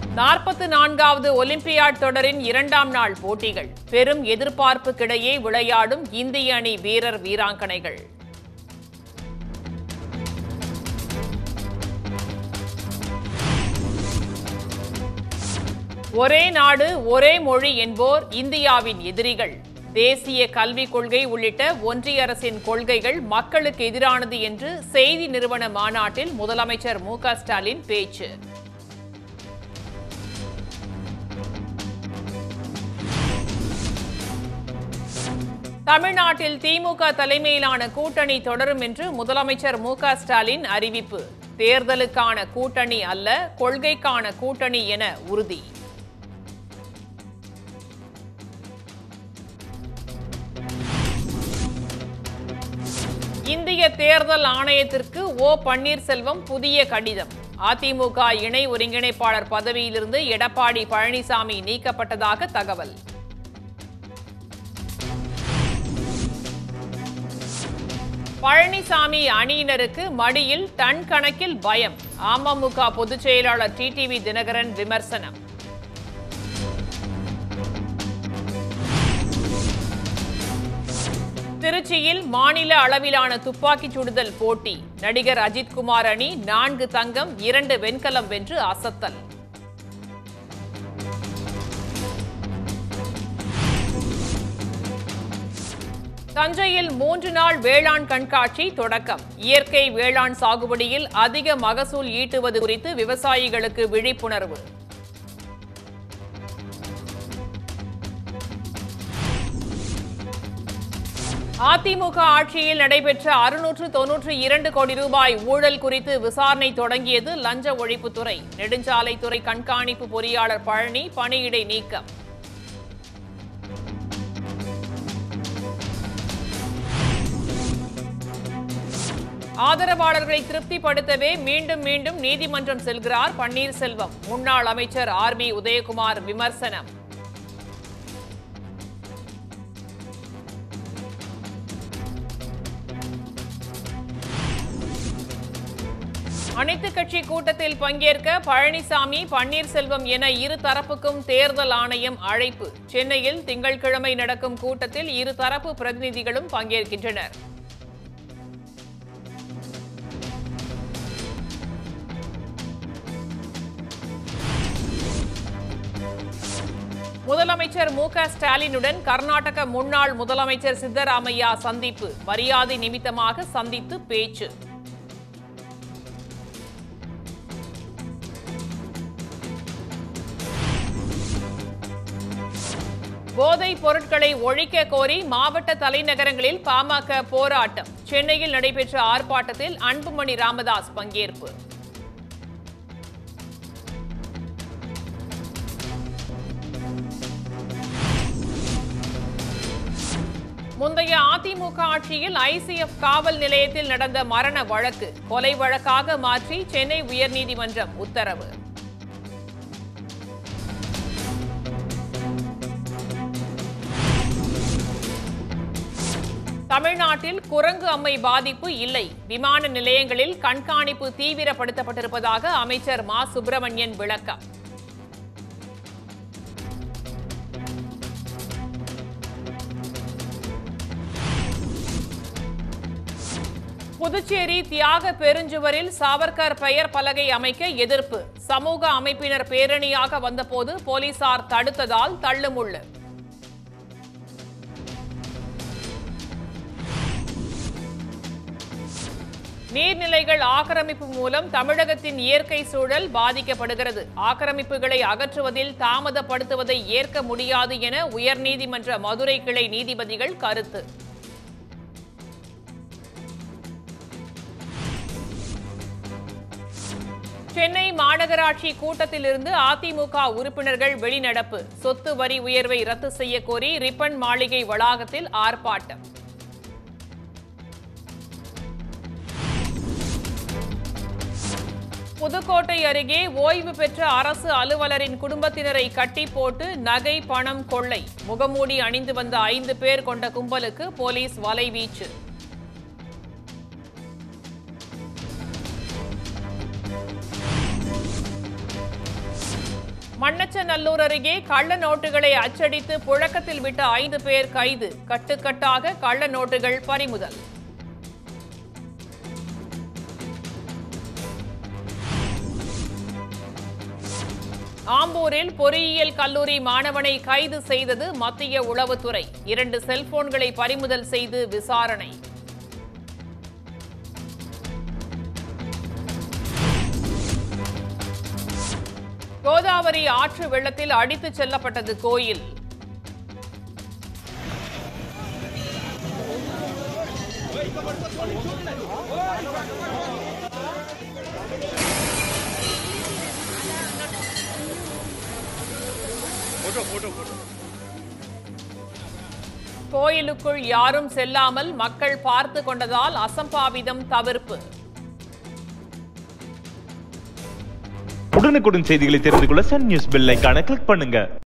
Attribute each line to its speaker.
Speaker 1: நாற்பத்து நான்காவது ஒலிம்பியாட் தொடரின் இரண்டாம் நாள் போட்டிகள் பெரும் எதிர்பார்ப்புக்கிடையே விளையாடும் இந்திய அணி வீரர் வீராங்கனைகள் ஒரே நாடு ஒரே மொழி என்போர் இந்தியாவின் எதிரிகள் தேசிய கல்விக் கொள்கை உள்ளிட்ட ஒன்றிய அரசின் கொள்கைகள் மக்களுக்கு எதிரானது என்று செய்தி நிறுவன மாநாட்டில் முதலமைச்சர் மு க ஸ்டாலின் பேச்சு தமிழ்நாட்டில் திமுக தலைமையிலான கூட்டணி தொடரும் என்று முதலமைச்சர் மு க ஸ்டாலின் அறிவிப்பு தேர்தலுக்கான கூட்டணி அல்ல கொள்கைக்கான கூட்டணி என உறுதி இந்திய தேர்தல் ஆணையத்திற்கு ஓ பன்னீர்செல்வம் புதிய கடிதம் அதிமுக இணை ஒருங்கிணைப்பாளர் பதவியிலிருந்து எடப்பாடி பழனிசாமி நீக்கப்பட்டதாக தகவல் பழனிசாமி அணியினருக்கு மடியில் டன் கணக்கில் பயம் அமமுக பொதுச் செயலாளர் டிடிவி தினகரன் விமர்சனம் திருச்சியில் மாநில அளவிலான துப்பாக்கிச் சுடுதல் போட்டி நடிகர் அஜித்குமார் அணி நான்கு தங்கம் இரண்டு வெண்கலம் வென்று அசத்தல் தஞ்சையில் மூன்று நாள் வேளாண் கண்காட்சி தொடக்கம் இயற்கை வேளாண் சாகுபடியில் அதிக மகசூல் ஈட்டுவது குறித்து விவசாயிகளுக்கு விழிப்புணர்வு அதிமுக ஆட்சியில் நடைபெற்ற அறுநூற்று தொன்னூற்று இரண்டு கோடி ரூபாய் ஊழல் குறித்து விசாரணை தொடங்கியது லஞ்ச ஒழிப்புத்துறை நெடுஞ்சாலைத்துறை கண்காணிப்பு பொறியாளர் பழனி பணியிடை நீக்கம் ஆதரவாளர்களை திருப்திப்படுத்தவே மீண்டும் மீண்டும் நீதிமன்றம் செல்கிறார் பன்னீர்செல்வம் முன்னாள் அமைச்சர் ஆர் பி உதயகுமார் விமர்சனம் அனைத்துக் கட்சி கூட்டத்தில் பங்கேற்க பழனிசாமி பன்னீர்செல்வம் என இரு தரப்புக்கும் தேர்தல் ஆணையம் அழைப்பு சென்னையில் திங்கட்கிழமை நடக்கும் கூட்டத்தில் இரு தரப்பு பிரதிநிதிகளும் பங்கேற்கின்றனர் முதலமைச்சர் மு க ஸ்டாலினுடன் கர்நாடக முன்னாள் முதலமைச்சர் சித்தராமையா சந்திப்பு மரியாதை நிமித்தமாக சந்தித்து பேச்சு போதைப் பொருட்களை ஒழிக்க கோரி மாவட்ட தலைநகரங்களில் பாமக போராட்டம் சென்னையில் நடைபெற்ற ஆர்ப்பாட்டத்தில் அன்புமணி ராமதாஸ் பங்கேற்பு முந்தைய அதிமுக ஆட்சியில் ஐசிஎஃப் காவல் நிலையத்தில் நடந்த மரண வழக்கு கொலை வழக்காக மாற்றி சென்னை உயர்நீதிமன்றம் உத்தரவு தமிழ்நாட்டில் குரங்கு அம்மை பாதிப்பு இல்லை விமான நிலையங்களில் கண்காணிப்பு தீவிரப்படுத்தப்பட்டிருப்பதாக அமைச்சர் மா சுப்பிரமணியன் விளக்கம் புதுச்சேரி தியாக பெருஞ்சுவரில் சாவர்கர் பெயர் பலகை அமைக்க எதிர்ப்பு சமூக அமைப்பினர் பேரணியாக வந்தபோது போலீசார் தடுத்ததால் தள்ளுமுள்ளு நீர்நிலைகள் ஆக்கிரமிப்பு மூலம் தமிழகத்தின் இயற்கை சூழல் பாதிக்கப்படுகிறது ஆக்கிரமிப்புகளை அகற்றுவதில் தாமதப்படுத்துவதை ஏற்க முடியாது என உயர்நீதிமன்ற மதுரை கிளை நீதிபதிகள் கருத்து சென்னை மாநகராட்சி கூட்டத்திலிருந்து அதிமுக உறுப்பினர்கள் வெளிநடப்பு சொத்து வரி உயர்வை ரத்து செய்ய கோரி ரிப்பன் மாளிகை வளாகத்தில் ஆர்ப்பாட்டம் புதுக்கோட்டை அருகே ஓய்வு பெற்ற அரசு அலுவலரின் குடும்பத்தினரை கட்டி போட்டு நகை பணம் கொள்ளை முகமூடி அணிந்து வந்த ஐந்து பேர் கொண்ட கும்பலுக்கு போலீஸ் வலைவீச்சு மண்ணச்சநல்லூர் அருகே கள்ள நோட்டுகளை அச்சடித்து புழக்கத்தில் விட்ட ஐந்து பேர் கைது கட்டுக்கட்டாக கள்ள நோட்டுகள் பறிமுதல் ஆம்பூரில் பொறியியல் கல்லூரி மாணவனை கைது செய்தது மத்திய உளவுத்துறை இரண்டு செல்போன்களை பறிமுதல் செய்து விசாரணை கோதாவரி ஆற்று வெள்ளத்தில் அடித்துச் செல்லப்பட்டது கோயில் கோயிலுக்குள் யாரும் செல்லாமல் மக்கள் பார்த்து கொண்டதால் அசம்பாவிதம் தவிர்ப்பு
Speaker 2: உடனுக்குடன் செய்திகளை தெரிந்து கொள்ள சன் நியூஸ் பெல் ஐகானை கிளிக் பண்ணுங்க